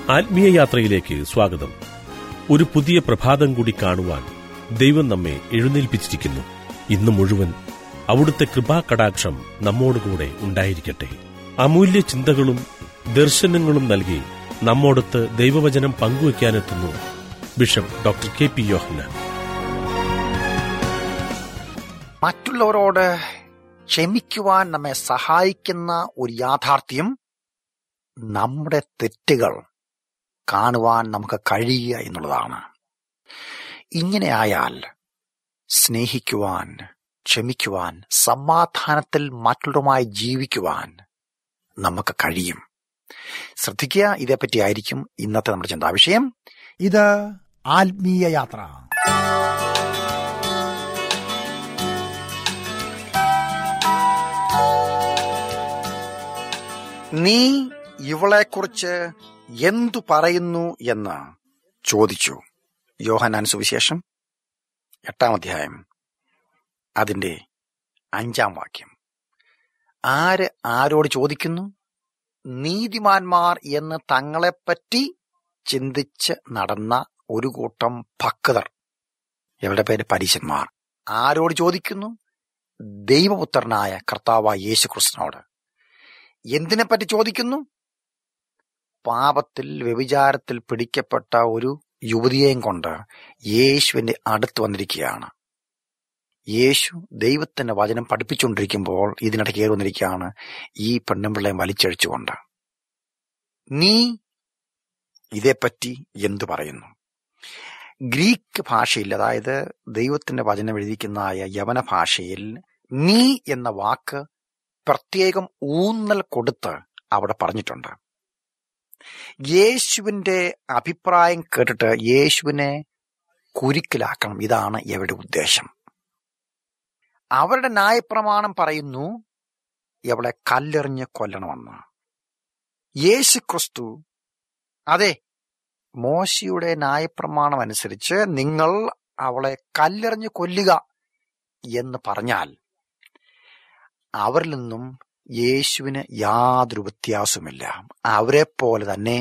ആത്മീയ യാത്രയിലേക്ക് സ്വാഗതം ഒരു പുതിയ പ്രഭാതം കൂടി കാണുവാൻ ദൈവം നമ്മെ എഴുന്നേൽപ്പിച്ചിരിക്കുന്നു ഇന്ന് മുഴുവൻ അവിടുത്തെ കൃപാകടാക്ഷം നമ്മോടുകൂടെ ഉണ്ടായിരിക്കട്ടെ അമൂല്യ ചിന്തകളും ദർശനങ്ങളും നൽകി നമ്മോടൊത്ത് ദൈവവചനം പങ്കുവയ്ക്കാനെത്തുന്നു bishop doctor K P Yohannan മറ്റുള്ളവരോട് ക്ഷമിക്കുവാൻ നമ്മെ സഹായിക്കുന്ന ഒരു യാഥാർത്ഥ്യം നമ്മുടെ തെറ്റുകൾ കാണുവാൻ നമുക്ക് കഴിയുക എന്നുള്ളതാണ് ഇങ്ങനെ ആയാൽ സ്നേഹിക്കുവാൻ ക്ഷമിക്കുവാൻ സമാധാനത്തിൽ മറ്റുള്ളവരുമായി ജീവിക്കുവാൻ നമുക്ക് കഴിയും ശ്രദ്ധിക്കുക ഇതേപ്പറ്റി ആയിരിക്കും ഇന്നത്തെ നമ്മുടെ ചിന്താവിഷയം ഇത് ആത്മീയ യാത്ര നീ ഇവളെക്കുറിച്ച് എന്തു പറയുന്നു എന്ന് ചോദിച്ചു യോഹനാൻ സുവിശേഷം എട്ടാം അധ്യായം അതിന്റെ അഞ്ചാം വാക്യം ആര് ആരോട് ചോദിക്കുന്നു നീതിമാന്മാർ എന്ന് തങ്ങളെപ്പറ്റി ചിന്തിച്ച് നടന്ന ഒരു കൂട്ടം ഭക്തർ ഇവരുടെ പേര് പരീശന്മാർ ആരോട് ചോദിക്കുന്നു ദൈവപുത്രനായ കർത്താവായ യേശു ക്രിസ്തുനോട് എന്തിനെപ്പറ്റി ചോദിക്കുന്നു പാപത്തിൽ വ്യഭിചാരത്തിൽ പിടിക്കപ്പെട്ട ഒരു യുവതിയെയും കൊണ്ട് യേശുവിന്റെ അടുത്ത് വന്നിരിക്കുകയാണ് യേശു ദൈവത്തിന്റെ വചനം പഠിപ്പിച്ചുകൊണ്ടിരിക്കുമ്പോൾ ഇതിനിടെ കയറി വന്നിരിക്കുകയാണ് ഈ പെണ്ണുമ്പിള്ളയെ വലിച്ചഴിച്ചുകൊണ്ട് നീ ഇതേപ്പറ്റി എന്തു പറയുന്നു ഗ്രീക്ക് ഭാഷയിൽ അതായത് ദൈവത്തിന്റെ വചനം എഴുതിക്കുന്നതായ യവന ഭാഷയിൽ നീ എന്ന വാക്ക് പ്രത്യേകം ഊന്നൽ കൊടുത്ത് അവിടെ പറഞ്ഞിട്ടുണ്ട് യേശുവിന്റെ അഭിപ്രായം കേട്ടിട്ട് യേശുവിനെ കുരുക്കിലാക്കണം ഇതാണ് എവിടെ ഉദ്ദേശം അവരുടെ ന്യായപ്രമാണം പറയുന്നു എവളെ കല്ലെറിഞ്ഞ് കൊല്ലണമെന്ന് യേശു ക്രിസ്തു അതെ മോശയുടെ ന്യായപ്രമാണം അനുസരിച്ച് നിങ്ങൾ അവളെ കല്ലെറിഞ്ഞ് കൊല്ലുക എന്ന് പറഞ്ഞാൽ അവരിൽ നിന്നും യേശുവിന് യാതൊരു വ്യത്യാസവുമില്ല അവരെ പോലെ തന്നെ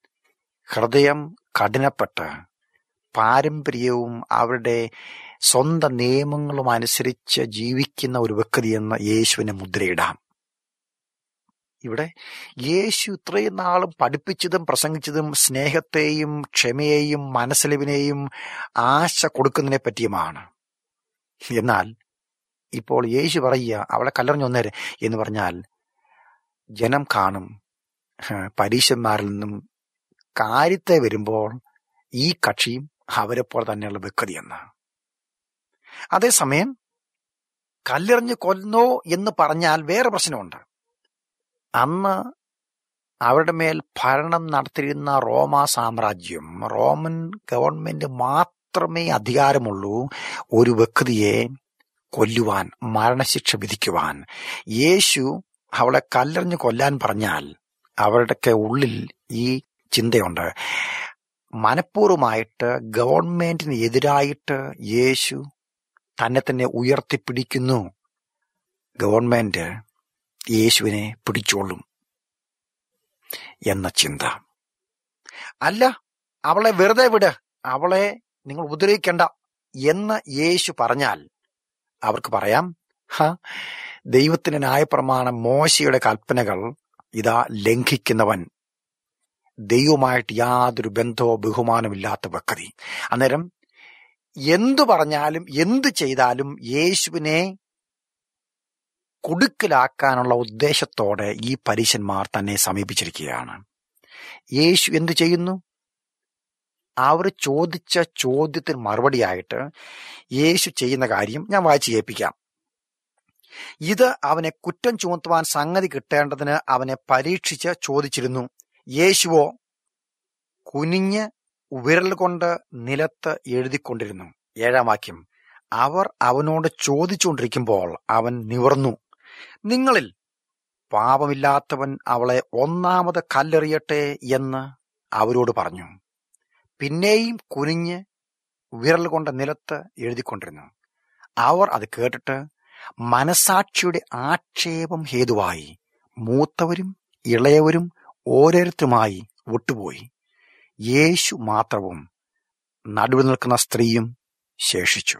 ഹൃദയം കഠിനപ്പെട്ട് പാരമ്പര്യവും അവരുടെ സ്വന്തം നിയമങ്ങളും അനുസരിച്ച് ജീവിക്കുന്ന ഒരു വ്യക്തിയെന്ന് യേശുവിനെ മുദ്രയിടാം ഇവിടെ യേശു ഇത്രയും നാളും പഠിപ്പിച്ചതും പ്രസംഗിച്ചതും സ്നേഹത്തെയും ക്ഷമയെയും മനസ്സലിവിനെയും ആശ കൊടുക്കുന്നതിനെ പറ്റിയുമാണ് എന്നാൽ ഇപ്പോൾ യേശു പറയുക അവളെ കല്ലറിഞ്ഞു വന്നേരെ എന്ന് പറഞ്ഞാൽ ജനം കാണും പരീശന്മാരിൽ നിന്നും കാര്യത്തെ വരുമ്പോൾ ഈ കക്ഷിയും അവരെ പോലെ തന്നെയുള്ള വ്യക്തിയെന്ന് അതേസമയം കല്ലെറിഞ്ഞ് കൊല്ലോ എന്ന് പറഞ്ഞാൽ വേറെ പ്രശ്നമുണ്ട് അന്ന് അവരുടെ മേൽ ഭരണം നടത്തിയിരുന്ന റോമ സാമ്രാജ്യം റോമൻ ഗവൺമെന്റ് മാത്രമേ അധികാരമുള്ളൂ ഒരു വ്യക്തിയെ കൊല്ലുവാൻ മരണശിക്ഷ വിധിക്കുവാൻ യേശു അവളെ കല്ലെറിഞ്ഞ് കൊല്ലാൻ പറഞ്ഞാൽ അവരുടെയൊക്കെ ഉള്ളിൽ ഈ ചിന്തയുണ്ട് മനഃപൂർവമായിട്ട് ഗവൺമെന്റിന് എതിരായിട്ട് യേശു തന്നെ തന്നെ ഉയർത്തിപ്പിടിക്കുന്നു ഗവൺമെന്റ് യേശുവിനെ പിടിച്ചോളും എന്ന ചിന്ത അല്ല അവളെ വെറുതെ വിട് അവളെ നിങ്ങൾ ഉപദ്രവിക്കണ്ട എന്ന് യേശു പറഞ്ഞാൽ അവർക്ക് പറയാം ഹ ദൈവത്തിന്റെ ന്യായപ്രമാണം മോശയുടെ കൽപ്പനകൾ ഇതാ ലംഘിക്കുന്നവൻ ദൈവമായിട്ട് യാതൊരു ബന്ധമോ ബഹുമാനമില്ലാത്ത വ്യക്തി അന്നേരം എന്തു പറഞ്ഞാലും എന്തു ചെയ്താലും യേശുവിനെ കുടുക്കലാക്കാനുള്ള ഉദ്ദേശത്തോടെ ഈ പരീശന്മാർ തന്നെ സമീപിച്ചിരിക്കുകയാണ് യേശു എന്തു ചെയ്യുന്നു അവർ ചോദിച്ച ചോദ്യത്തിന് മറുപടിയായിട്ട് യേശു ചെയ്യുന്ന കാര്യം ഞാൻ വായിച്ചു കേൾപ്പിക്കാം ഇത് അവനെ കുറ്റം ചുമത്തുവാൻ സംഗതി കിട്ടേണ്ടതിന് അവനെ പരീക്ഷിച്ച് ചോദിച്ചിരുന്നു യേശുവോ കുനിഞ്ഞ് വിരൽ കൊണ്ട് നിലത്ത് എഴുതിക്കൊണ്ടിരുന്നു ഏഴാം വാക്യം അവർ അവനോട് ചോദിച്ചുകൊണ്ടിരിക്കുമ്പോൾ അവൻ നിവർന്നു നിങ്ങളിൽ പാപമില്ലാത്തവൻ അവളെ ഒന്നാമത് കല്ലെറിയട്ടെ എന്ന് അവരോട് പറഞ്ഞു പിന്നെയും കുനിഞ്ഞ് വിരൽ കൊണ്ട് നിലത്ത് എഴുതിക്കൊണ്ടിരുന്നു അവർ അത് കേട്ടിട്ട് മനസാക്ഷിയുടെ ആക്ഷേപം ഹേതുവായി മൂത്തവരും ഇളയവരും ഓരോരുത്തരുമായി വിട്ടുപോയി യേശു മാത്രവും നടുവിൽ നിൽക്കുന്ന സ്ത്രീയും ശേഷിച്ചു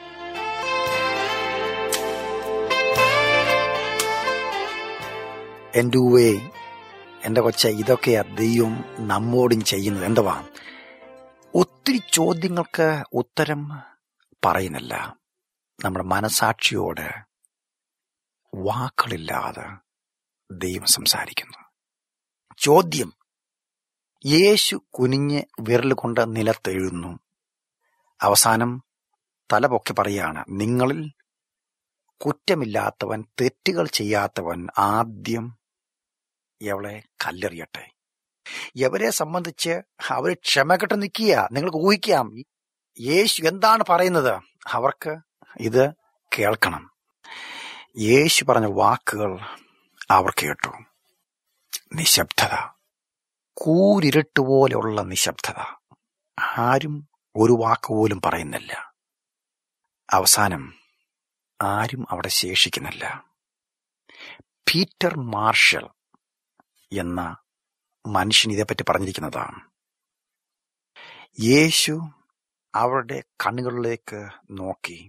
എൻ്റെ ഉവേ എൻ്റെ കൊച്ച ഇതൊക്കെയാ ദൈവം നമ്മോടും ചെയ്യുന്നത് എന്തുവാ ഒത്തിരി ചോദ്യങ്ങൾക്ക് ഉത്തരം പറയുന്നില്ല നമ്മുടെ മനസാക്ഷിയോട് വാക്കുകളില്ലാതെ ദൈവം സംസാരിക്കുന്നു ചോദ്യം യേശു കുനിഞ്ഞ് വിരൽ കൊണ്ട് നിലത്തെഴുന്നു അവസാനം തലപൊക്കി പറയാണ് നിങ്ങളിൽ കുറ്റമില്ലാത്തവൻ തെറ്റുകൾ ചെയ്യാത്തവൻ ആദ്യം എവളെ കല്ലെറിയട്ടെ എവരെ സംബന്ധിച്ച് അവർ ക്ഷമകെട്ട് നിൽക്കുക നിങ്ങൾക്ക് ഊഹിക്കാം യേശു എന്താണ് പറയുന്നത് അവർക്ക് ഇത് കേൾക്കണം യേശു പറഞ്ഞ വാക്കുകൾ അവർ കേട്ടു നിശബ്ദത കൂരിരുട്ട് പോലെയുള്ള നിശബ്ദത ആരും ഒരു വാക്ക് പോലും പറയുന്നില്ല അവസാനം ആരും അവിടെ ശേഷിക്കുന്നില്ല പീറ്റർ മാർഷൽ എന്ന മനുഷ്യൻ ഇതേപ്പറ്റി പറഞ്ഞിരിക്കുന്നതാണ് യേശു അവരുടെ കണ്ണുകളിലേക്ക് നോക്കി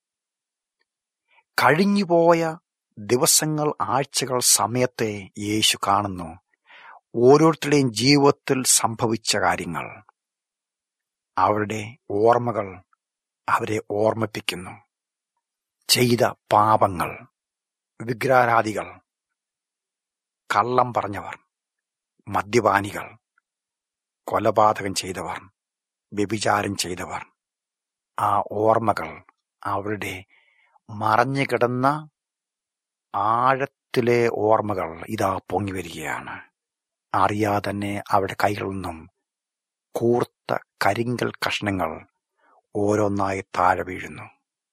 കഴിഞ്ഞുപോയ ദിവസങ്ങൾ ആഴ്ചകൾ സമയത്തെ യേശു കാണുന്നു ഓരോരുത്തരുടെയും ജീവിതത്തിൽ സംഭവിച്ച കാര്യങ്ങൾ അവരുടെ ഓർമ്മകൾ അവരെ ഓർമ്മിപ്പിക്കുന്നു ചെയ്ത പാപങ്ങൾ വിഗ്രഹാരാധികൾ കള്ളം പറഞ്ഞവർ മദ്യപാനികൾ കൊലപാതകം ചെയ്തവർ വ്യഭിചാരം ചെയ്തവർ ആ ഓർമ്മകൾ അവരുടെ മറഞ്ഞു കിടന്ന ആഴത്തിലെ ഓർമ്മകൾ ഇതാ പൊങ്ങി വരികയാണ് അറിയാതെ തന്നെ അവരുടെ കൈകളിൽ നിന്നും കൂർത്ത കരിങ്കൽ കഷ്ണങ്ങൾ ഓരോന്നായി താഴെ വീഴുന്നു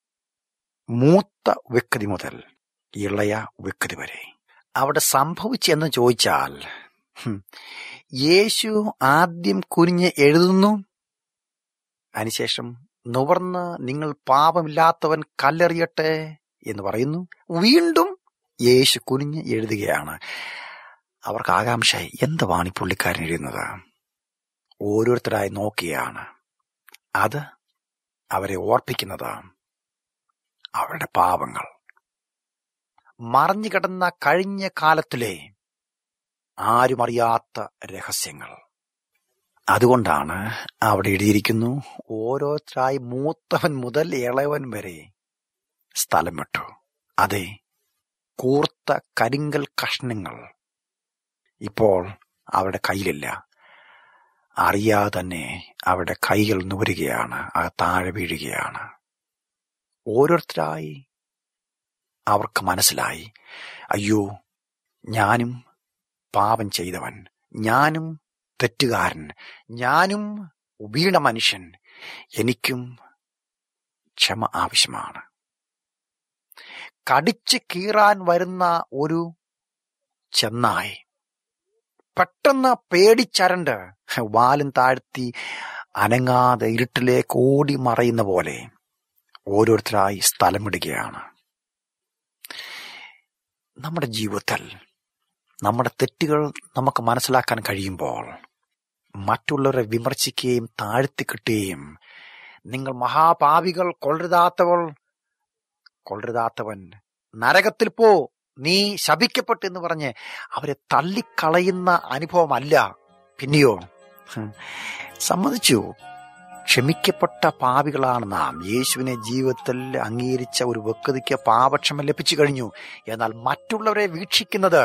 മൂത്ത വ്യക്തി മുതൽ ഇളയ വ്യക്തി വരെ അവിടെ സംഭവിച്ചെന്ന് ചോദിച്ചാൽ ഹും, യേശു ആദ്യം കുനിഞ്ഞ് എഴുതുന്നു അതിനുശേഷം നുവർന്ന് നിങ്ങൾ പാപമില്ലാത്തവൻ കല്ലെറിയട്ടെ എന്ന് പറയുന്നു വീണ്ടും യേശു കുനിഞ്ഞ് എഴുതുകയാണ് അവർക്ക് ആകാംക്ഷയായി എന്തുവാണ് ഈ പുള്ളിക്കാരൻ എഴുതുന്നത് ഓരോരുത്തരായി നോക്കിയാണ് അത് അവരെ ഓർപ്പിക്കുന്നത് അവരുടെ പാപങ്ങൾ മറഞ്ഞു കിടന്ന കഴിഞ്ഞ കാലത്തിലെ ആരും അറിയാത്ത രഹസ്യങ്ങൾ അതുകൊണ്ടാണ് അവിടെ എഴുതിയിരിക്കുന്നു ഓരോരുത്തരായി മൂത്തവൻ മുതൽ ഇളയവൻ വരെ സ്ഥലം വിട്ടു അതെ കൂർത്ത കരിങ്കൽ കഷ്ണങ്ങൾ ഇപ്പോൾ അവരുടെ കയ്യിലില്ല അറിയാതെ തന്നെ അവരുടെ കൈകൾ നുവരുകയാണ് അത് താഴെ വീഴുകയാണ് ഓരോരുത്തരായി അവർക്ക് മനസ്സിലായി അയ്യോ ഞാനും പാപം ചെയ്തവൻ ഞാനും തെറ്റുകാരൻ ഞാനും വീണ മനുഷ്യൻ എനിക്കും ക്ഷമ ആവശ്യമാണ് കടിച്ച് കീറാൻ വരുന്ന ഒരു ചെന്നായി പെട്ടെന്ന് പേടിച്ചരണ്ട് വാലും താഴ്ത്തി അനങ്ങാതെ ഇരുട്ടിലേക്ക് ഓടി മറയുന്ന പോലെ ഓരോരുത്തരായി സ്ഥലം വിടുകയാണ് നമ്മുടെ ജീവിതത്തിൽ നമ്മുടെ തെറ്റുകൾ നമുക്ക് മനസ്സിലാക്കാൻ കഴിയുമ്പോൾ മറ്റുള്ളവരെ വിമർശിക്കുകയും താഴ്ത്തിക്കിട്ടുകയും നിങ്ങൾ മഹാപാപികൾ കൊള്ളരുതാത്തവൾ കൊള്ളരുതാത്തവൻ നരകത്തിൽ പോ നീ ശപിക്കപ്പെട്ടു എന്ന് പറഞ്ഞ് അവരെ തള്ളിക്കളയുന്ന അനുഭവമല്ല പിന്നെയോ ഹും, സമ്മതിച്ചു ക്ഷമിക്കപ്പെട്ട പാപികളാണ് നാം യേശുവിനെ ജീവിതത്തിൽ അംഗീകരിച്ച ഒരു വ്യക്തിക്ക് പാപക്ഷമ ലഭിച്ചു കഴിഞ്ഞു എന്നാൽ മറ്റുള്ളവരെ വീക്ഷിക്കുന്നത്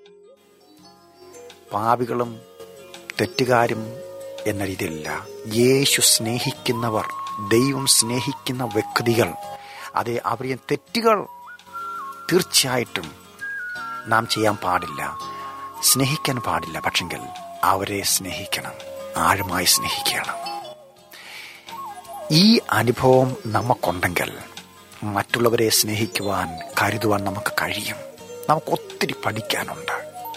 പാപികളും തെറ്റുകാരും എന്ന രീതിയിലല്ല യേശു സ്നേഹിക്കുന്നവർ ദൈവം സ്നേഹിക്കുന്ന വ്യക്തികൾ അതെ അവരെ തെറ്റുകൾ തീർച്ചയായിട്ടും നാം ചെയ്യാൻ പാടില്ല സ്നേഹിക്കാൻ പാടില്ല പക്ഷെങ്കിൽ അവരെ സ്നേഹിക്കണം ആഴമായി സ്നേഹിക്കണം ഈ അനുഭവം നമുക്കുണ്ടെങ്കിൽ മറ്റുള്ളവരെ സ്നേഹിക്കുവാൻ കരുതുവാൻ നമുക്ക് കഴിയും നമുക്ക് ഒത്തിരി പഠിക്കാനുണ്ട്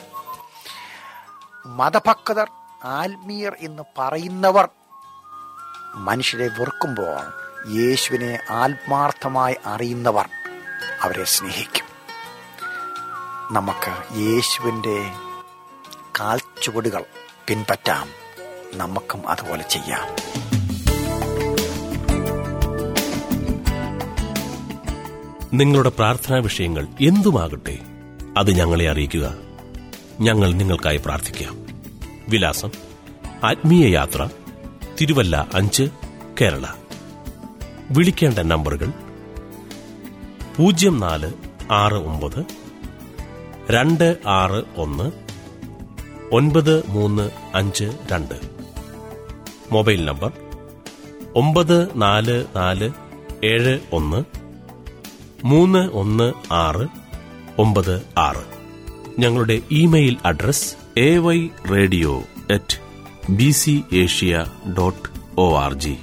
മതഭക്തർ ആത്മീയർ എന്ന് പറയുന്നവർ മനുഷ്യരെ വെറുക്കുമ്പോൾ യേശുവിനെ ആത്മാർത്ഥമായി അറിയുന്നവർ അവരെ സ്നേഹിക്കും നമുക്ക് യേശുവിൻ്റെ കാൽച്ചുവടുകൾ പിൻപറ്റാം നമുക്കും അതുപോലെ ചെയ്യാം നിങ്ങളുടെ പ്രാർത്ഥനാ വിഷയങ്ങൾ എന്തുമാകട്ടെ അത് ഞങ്ങളെ അറിയിക്കുക ഞങ്ങൾ നിങ്ങൾക്കായി പ്രാർത്ഥിക്കാം വിലാസം ആത്മീയ യാത്ര തിരുവല്ല അഞ്ച് കേരള വിളിക്കേണ്ട നമ്പറുകൾ പൂജ്യം നാല് ആറ് ഒമ്പത് രണ്ട് ആറ് ഒന്ന് ഒൻപത് മൂന്ന് അഞ്ച് രണ്ട് മൊബൈൽ നമ്പർ ഒമ്പത് നാല് നാല് ഏഴ് ഒന്ന് മൂന്ന് ഒന്ന് ആറ് ഒമ്പത് ആറ് ഞങ്ങളുടെ email address A Y radio at B C Asia dot O R G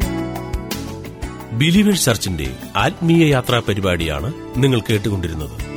believers ചർച്ചിന്റെ ആത്മീയ യാത്രാ പരിപാടിയാണ് നിങ്ങൾ കേട്ടുകൊണ്ടിരുന്നത്